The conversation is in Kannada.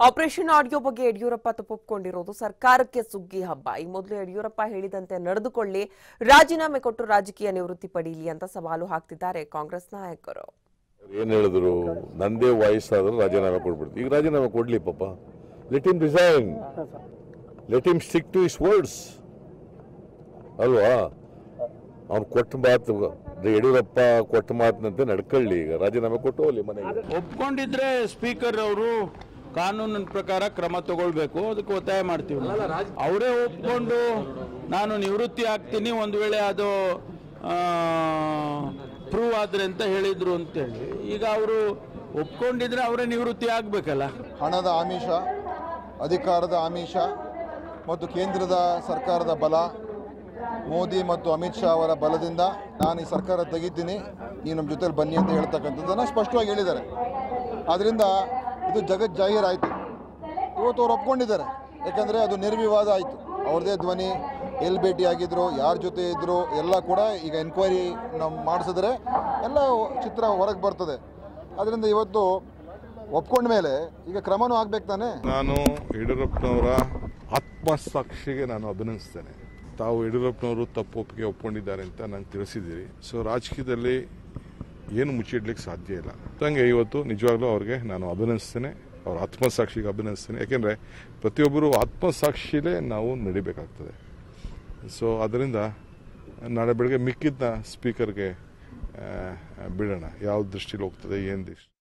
ಆಪರೇಷನ್ ಆಡಿಯೋ ಬಗ್ಗೆ ಯಡಿಯೂರಪ್ಪ ತಪ್ಪೊಪ್ಕೊಂಡಿರೋದು ಸರ್ಕಾರಕ್ಕೆ ಸುಗ್ಗಿ ಹಬ್ಬ ಈ ಮೊದಲು ಯಡಿಯೂರಪ್ಪ ಹೇಳಿದಂತೆ ನಡೆದುಕೊಳ್ಳಿ ರಾಜೀನಾಮೆ ಕೊಟ್ಟು ರಾಜಕೀಯ ನಿವೃತ್ತಿ ಪಡೀಲಿ ಅಂತ ಸವಾಲು ಹಾಕ್ತಿದ್ದಾರೆ ಕಾಂಗ್ರೆಸ್ ನಾಯಕರು ಏನ್ ಹೇಳಿದ್ರು ನಂದೇ ವಯಸ್ಸಾದ್ರೆ ರಾಜೀನಾಮೆ ಕೊಟ್ಬಿಡ್ತು ಈಗ ರಾಜೀನಾಮೆ ಕೊಡ್ಲಿ ಪಾಪ let him resign let him stick to his words ಅಲ್ವಾ ಅವ್ನು ಕೊಟ್ಟ ಮಾತು ಯಡಿಯೂರಪ್ಪ ಕೊಟ್ಟ ಮಾತಿನಂತೆ ನಡ್ಕೊಳ್ಳಿ ಈಗ ರಾಜೀನಾಮೆ ಕೊಟ್ಟು ಹೋಗ್ಲಿ ಮನೆಗೆ ಒಪ್ಕೊಂಡಿದ್ರೆ ಸ್ಪೀಕರ್ ಅವರು ಕಾನೂನಿನ ಪ್ರಕಾರ ಕ್ರಮ ತಗೊಳ್ಬೇಕು ಅದಕ್ಕೆ ಒತ್ತಾಯ ಮಾಡ್ತೀವಿ ನಾವು. ಅವರೇ ಒಪ್ಕೊಂಡು ನಾನು ನಿವೃತ್ತಿ ಆಗ್ತೀನಿ ಒಂದು ವೇಳೆ ಅದು ಪ್ರೂವ್ ಆದ್ರೆ ಅಂತ ಹೇಳಿದ್ರು ಅಂತೇಳಿ ಈಗ ಅವರು ಒಪ್ಕೊಂಡಿದ್ರೆ ಅವರೇ ನಿವೃತ್ತಿ ಆಗ್ಬೇಕಲ್ಲ ಹಣದ ಆಮಿಷ ಅಧಿಕಾರದ ಆಮಿಷ ಮತ್ತು ಕೇಂದ್ರದ ಸರ್ಕಾರದ ಬಲ ಮೋದಿ ಮತ್ತು ಅಮಿತ್ ಶಾ ಅವರ ಬಲದಿಂದ ನಾನು ಈ ಸರ್ಕಾರ ತೆಗಿತೀನಿ ನೀವು ನಮ್ಮ ಜೊತೆಲಿ ಬನ್ನಿ ಅಂತ ಹೇಳ್ತಕ್ಕಂಥದ್ದನ್ನು ಸ್ಪಷ್ಟವಾಗಿ ಹೇಳಿದ್ದಾರೆ ಆದ್ದರಿಂದ ಇದು ಜಗತ್ ಜಾಹೀರಾಯಿತು ಇವತ್ತು ಅವ್ರು ಒಪ್ಕೊಂಡಿದ್ದಾರೆ ಯಾಕಂದರೆ ಅದು ನಿರ್ವಿವಾದ ಆಯಿತು ಅವ್ರದ್ದೇ ಧ್ವನಿ ಎಲ್ಲಿ ಭೇಟಿಯಾಗಿದ್ರು ಯಾರ ಜೊತೆ ಇದ್ದರು ಎಲ್ಲ ಕೂಡ ಈಗ ಎನ್ಕ್ವೈರಿ ನಾವು ಮಾಡಿಸಿದ್ರೆ ಎಲ್ಲ ಚಿತ್ರ ಹೊರಗೆ ಬರ್ತದೆ ಅದರಿಂದ ಇವತ್ತು ಒಪ್ಕೊಂಡ ಮೇಲೆ ಈಗ ಕ್ರಮನೂ ಆಗ್ಬೇಕು ತಾನೇ ನಾನು ಯಡಿಯೂರಪ್ಪನವರ ಆತ್ಮಸಾಕ್ಷಿಗೆ ನಾನು ಅಭಿನಂದಿಸ್ತೇನೆ ತಾವು ಯಡಿಯೂರಪ್ಪನವರು ತಪ್ಪು ಒಪ್ಪಿಗೆ ಒಪ್ಕೊಂಡಿದ್ದಾರೆ ಅಂತ ನಾನು ತಿಳಿಸಿದ್ದೀರಿ ಸೊ ರಾಜಕೀಯದಲ್ಲಿ ಏನು ಮುಚ್ಚಿಡ್ಲಿಕ್ಕೆ ಸಾಧ್ಯ ಇಲ್ಲ ಹಂಗೆ ಇವತ್ತು ನಿಜವಾಗ್ಲೂ ಅವ್ರಿಗೆ ನಾನು ಅಭಿನಂದಿಸ್ತೇನೆ ಅವ್ರ ಆತ್ಮಸಾಕ್ಷಿಗೆ ಅಭಿನಂದಿಸ್ತೇನೆ ಯಾಕೆಂದರೆ ಪ್ರತಿಯೊಬ್ಬರು ಆತ್ಮಸಾಕ್ಷಿಲೇ ನಾವು ನಡಿಬೇಕಾಗ್ತದೆ ಸೊ ಅದರಿಂದ ನಾಳೆ ಬೆಳಗ್ಗೆ ಮಿಕ್ಕಿದ್ನ ಸ್ಪೀಕರ್ಗೆ ಆ, ಬಿಡೋಣ ಯಾವ ದೃಷ್ಟಿಲಿ ಹೋಗ್ತದೆ ಏನು ದೃಷ್ಟಿ